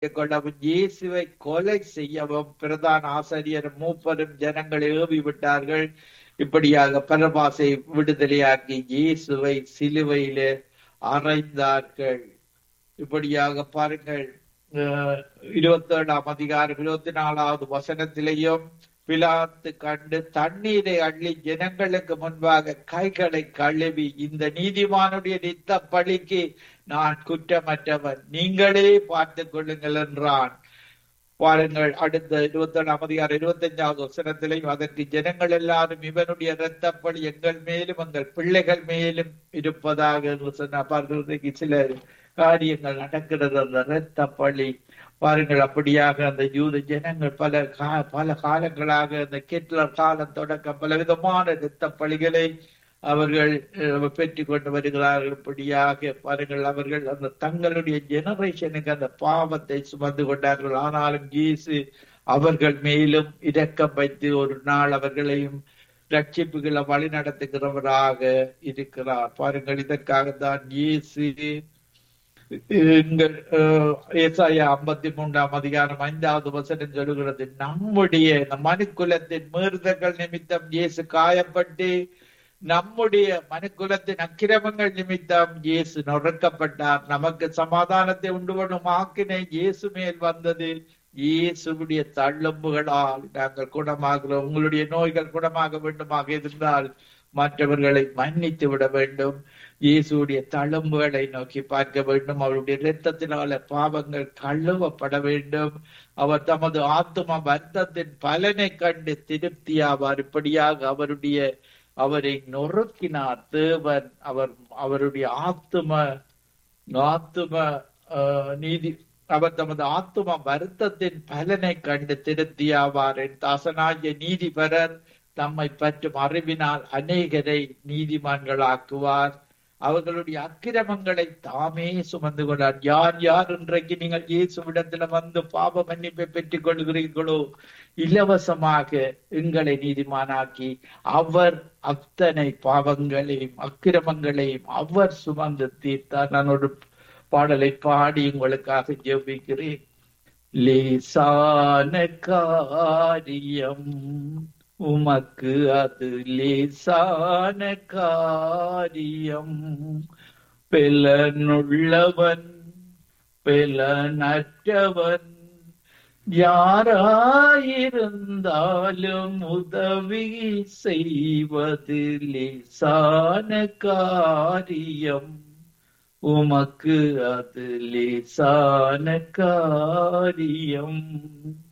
கொள்ளவும் இயேசுவை கொலை செய்யவும் பிரதான ஆசிரியர் மூப்பரும் ஜனங்களை ஏவி விட்டார்கள் இப்படியாக பரபாசை விடுதலையாக்கி இயேசுவை சிலுவையிலே அறைந்தார்கள் இப்படியாக பாருங்கள் இருபத்தி ஏழாம் அதிகாரம் இருபத்தி நாலாவது வசனத்திலேயும் பிலாத்து கண்டு தண்ணீரை அள்ளி ஜனங்களுக்கு முன்பாக கைகளை கழுவி இந்த நீதிமானுடைய நித்த பழிக்கு நான் குற்றமற்றவன் நீங்களே பார்த்து கொள்ளுங்கள் என்றான் பாருங்கள் அடுத்த இருபத்தி ஏழாம் அதிகாரம் இருபத்தி அஞ்சாவது வசனத்திலையும் அதற்கு ஜனங்கள் எல்லாரும் இவனுடைய இரத்தப்பழி எங்கள் மேலும் எங்கள் பிள்ளைகள் மேலும் இருப்பதாக என்று சொன்ன பாருங்கள் சில காரியங்கள் நடக்கிறது அந்த இரத்த பழி பாருங்கள் அப்படியாக அந்த யூத ஜனங்கள் பல பல காலங்களாக அந்த கிட்லர் காலம் தொடக்கம் பல விதமான இரத்த பழிகளை அவர்கள் பெற்றுக் கொண்டு வருகிறார்கள் இப்படியாக பாருங்கள் அவர்கள் அந்த தங்களுடைய ஜெனரேஷனுக்கு அந்த பாவத்தை சுமந்து கொண்டார்கள் ஆனாலும் இயேசு அவர்கள் மேலும் இரக்கம் வைத்து ஒரு நாள் அவர்களையும் ரட்சிப்புகளை வழி நடத்துகிறவராக இருக்கிறார் பாருங்கள் இதற்காக தான் இயேசு ஏசாயா ஐம்பத்தி மூன்றாம் அதிகாரம் ஐந்தாவது வசனம் சொல்லுகிறது நம்முடைய மனுக்குலத்தின் மீறுதல்கள் நிமித்தம் இயேசு காயப்பட்டு நம்முடைய மனுக்குலத்தின் அக்கிரமங்கள் நிமித்தம் இயேசு நொறுக்கப்பட்டார் நமக்கு சமாதானத்தை உண்டு பண்ணும் ஆக்கினை இயேசு மேல் வந்தது இயேசுடைய தள்ளும்புகளால் நாங்கள் குணமாகிறோம் உங்களுடைய நோய்கள் குணமாக வேண்டுமாக இருந்தால் மற்றவர்களை மன்னித்து விட வேண்டும் இயேசுடைய தழும்புகளை நோக்கி பார்க்க வேண்டும் அவருடைய இரத்தத்தினால பாவங்கள் கழுவப்பட வேண்டும் அவர் தமது ஆத்ம வர்த்தத்தின் பலனை கண்டு திருப்தியாவார் இப்படியாக அவருடைய அவரை நொறுக்கினார் தேவன் அவர் அவருடைய ஆத்தும ஆத்தும நீதி அவர் தமது ஆத்தும வருத்தத்தின் பலனை கண்டு திருப்தியாவார் என் தாசனாகிய நீதிபரர் தம்மை பற்றும் அறிவினால் அநேகரை நீதிமான்களாக்குவார் அவர்களுடைய அக்கிரமங்களை தாமே சுமந்து கொண்டார் யார் யார் இன்றைக்கு நீங்கள் இயேசுவிடத்துல வந்து பாவ மன்னிப்பை பெற்றுக் கொள்கிறீர்களோ இலவசமாக எங்களை நீதிமானாக்கி அவர் அத்தனை பாவங்களையும் அக்கிரமங்களையும் அவர் சுமந்து தீர்த்தார் நான் ஒரு பாடலை பாடி உங்களுக்காக ஜெபிக்கிறேன் லேசான காரியம் உமக்கு அது லேசான காரியம் பெலனுள்ளவன் பெலனற்றவன் யாராயிருந்தாலும் உதவி செய்வது லேசான காரியம் உமக்கு அது லேசான காரியம்